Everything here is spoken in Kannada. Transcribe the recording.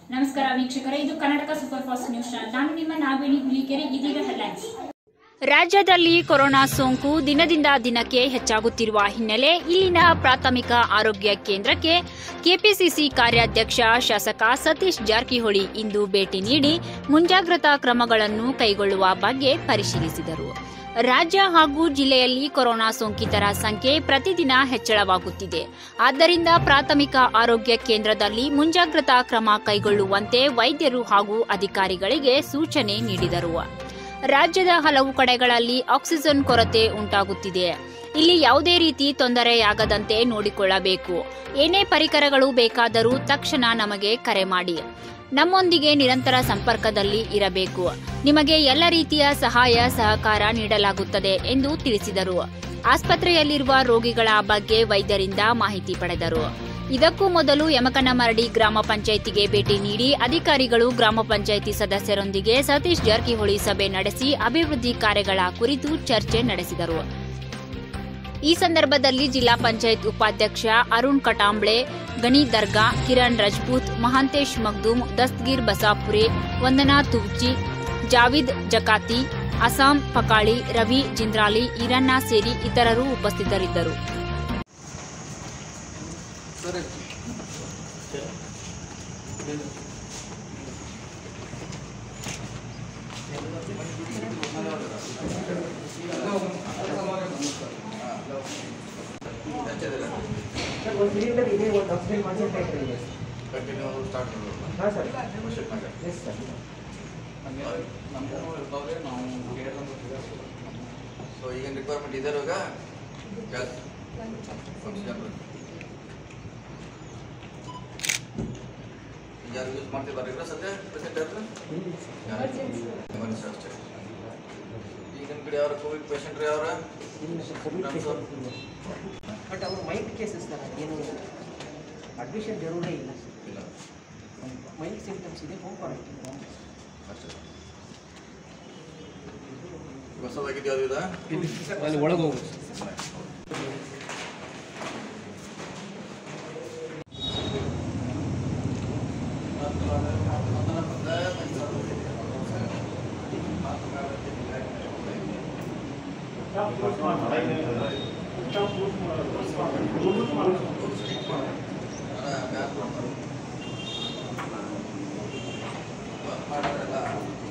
ನಮಸ್ಕಾರ ವೀಕ್ಷಕರೇ ಇದು Karnataka super fast news channel ನಾನು ನಿಮ್ಮ ನಾಗವೇಣಿ ಹುಲಿಕೆರೆ ಇದೀಗ ಹೆಡ್ಲೈನ್ಸ್ ರಾಜ್ಯದಲ್ಲಿ ಕೊರೋನಾ ಸೋಂಕು ದಿನದಿಂದ ದಿನಕ್ಕೆ ಹೆಚ್ಚಾಗುತ್ತಿರುವ ಹಿನ್ನೆಲೆ ಇಲ್ಲಿನ ಪ್ರಾಥಮಿಕ ಆರೋಗ್ಯ ಕೇಂದ್ರಕ್ಕೆ ಕೆಪಿಸಿಸಿ ಕಾರ್ಯಾಧ್ಯಕ್ಷ ಶಾಸಕ ಸತೀಶ್ ಜಾರಕಿಹೊಳಿ ಇಂದು ಭೇಟಿ ನೀಡಿ ಮುಂಜಾಗ್ರತಾ ಕ್ರಮಗಳನ್ನು ಕೈಗೊಳ್ಳುವ ಬಗ್ಗೆ ಪರಿಶೀಲಿಸಿದರು ರಾಜ್ಯ ಹಾಗೂ ಜಿಲ್ಲೆಯಲ್ಲಿ ಕೊರೋನಾ ಸೋಂಕಿತರ ಸಂಖ್ಯೆ ಪ್ರತಿದಿನ ಹೆಚ್ಚಳವಾಗುತ್ತಿದೆ ಆದ್ದರಿಂದ ಪ್ರಾಥಮಿಕ ಆರೋಗ್ಯ ಕೇಂದ್ರದಲ್ಲಿ ಮುಂಜಾಗ್ರತಾ ಕ್ರಮ ಕೈಗೊಳ್ಳುವಂತೆ ವೈದ್ಯರು ಹಾಗೂ ಅಧಿಕಾರಿಗಳಿಗೆ ಸೂಚನೆ ನೀಡಿದರು ರಾಜ್ಯದ ಹಲವು ಕಡೆಗಳಲ್ಲಿ ಆಕ್ಸಿಜನ್ ಕೊರತೆ ಉಂಟಾಗುತ್ತಿದೆ ಇಲ್ಲಿ ಯಾವುದೇ ರೀತಿ ತೊಂದರೆಯಾಗದಂತೆ ನೋಡಿಕೊಳ್ಳಬೇಕು ಏನೇ ಪರಿಕರಗಳು ಬೇಕಾದರೂ ತಕ್ಷಣ ನಮಗೆ ಕರೆ ಮಾಡಿ ನಮ್ಮೊಂದಿಗೆ ನಿರಂತರ ಸಂಪರ್ಕದಲ್ಲಿ ಇರಬೇಕು ನಿಮಗೆ ಎಲ್ಲ ರೀತಿಯ ಸಹಾಯ ಸಹಕಾರ ನೀಡಲಾಗುತ್ತದೆ ಎಂದು ತಿಳಿಸಿದರು ಆಸ್ಪತ್ರೆಯಲ್ಲಿರುವ ರೋಗಿಗಳ ಬಗ್ಗೆ ವೈದ್ಯರಿಂದ ಮಾಹಿತಿ ಪಡೆದರು ಇದಕ್ಕೂ ಮೊದಲು ಯಮಕನಮರಡಿ ಗ್ರಾಮ ಪಂಚಾಯಿತಿಗೆ ಭೇಟಿ ನೀಡಿ ಅಧಿಕಾರಿಗಳು ಗ್ರಾಮ ಪಂಚಾಯಿತಿ ಸದಸ್ಯರೊಂದಿಗೆ ಸತೀಶ್ ಜಾರಕಿಹೊಳಿ ಸಭೆ ನಡೆಸಿ ಅಭಿವೃದ್ಧಿ ಕಾರ್ಯಗಳ ಕುರಿತು ಚರ್ಚೆ ನಡೆಸಿದರು ಈ ಸಂದರ್ಭದಲ್ಲಿ ಜಿಲ್ಲಾ ಪಂಚಾಯತ್ ಉಪಾಧ್ಯಕ್ಷ ಅರುಣ್ ಕಟಾಂಬ್ಳೆ ಗಣಿ ದರ್ಗಾ ಕಿರಣ್ ರಜಪೂತ್ ಮಹಾಂತೇಶ್ ಮಗ್ದೂಮ್ ದಸ್ತಗೀರ್ ಬಸಾಪುರೆ ವಂದನಾ ತುವ್ಚಿ ಜಾವಿದ್ ಜಕಾತಿ ಅಸಾಂ ಪಕಾಳಿ ರವಿ ಜಿಂದ್ರಾಲಿ ಈರಣ್ಣ ಸೇರಿ ಇತರರು ಉಪಸ್ಥಿತರಿದ್ದರು ಸರ್ ಒಂದು ಸಿಲಿಂಡರ್ ಇದೆ ಒಂದು ಆಕ್ಸಿಜನ್ ಕಾನ್ಸಂಟ್ರೇಟರ್ ಇದೆ ಕಂಟಿನ್ಯೂ ಸ್ಟಾರ್ಟ್ ಮಾಡೋದು ಹಾಂ ಸರ್ ವರ್ಷಕ್ನಾಗ ಎಸ್ ಸರ್ ಸೊ ಈಗಿನ ರಿಕ್ವೈರ್ಮೆಂಟ್ ಇದೆ ಇವಾಗ ಗ್ಯಾಸ್ ಯಾರು ಯೂಸ್ ಮಾಡ್ತಿದ್ದಾರೆ ಈಗ ಸದ್ಯ ಪ್ರೆಸೆಂಟ್ ಎಮರ್ಜೆನ್ಸಿ ಅಷ್ಟೇ ಈಗ ನಿಮ್ಮ ಕಡೆ ಯಾರು ಕೋವಿಡ್ ಪೇಷಂಟ್ ಯಾರ ಇಲ್ಲ ಸರ್ ಕೋವಿಡ್ ಪೇಷಂಟ್ ಇಲ್ಲ ಬಟ್ ಅವರು ಮೈಲ್ಡ್ ಕೇಸಸ್ ಸರ್ ಏನು ಅಡ್ಮಿಷನ್ ಜರೂರೇ ಇಲ್ಲ ಇಲ್ಲ ಮೈಲ್ಡ್ ಸಿಂಪ್ಟಮ್ಸ್ ಇದೆ ಹೋಮ್ ಕ್ವಾರಂಟೈನ್ ಅಷ್ಟೇ ಹೊಸದಾಗಿದೆ ಯಾವ್ದು ಇದೆ ಅಲ್ಲಿ ಒಳಗೆ ಹೋಗೋದು ಮಾಡೋರೆಲ್ಲ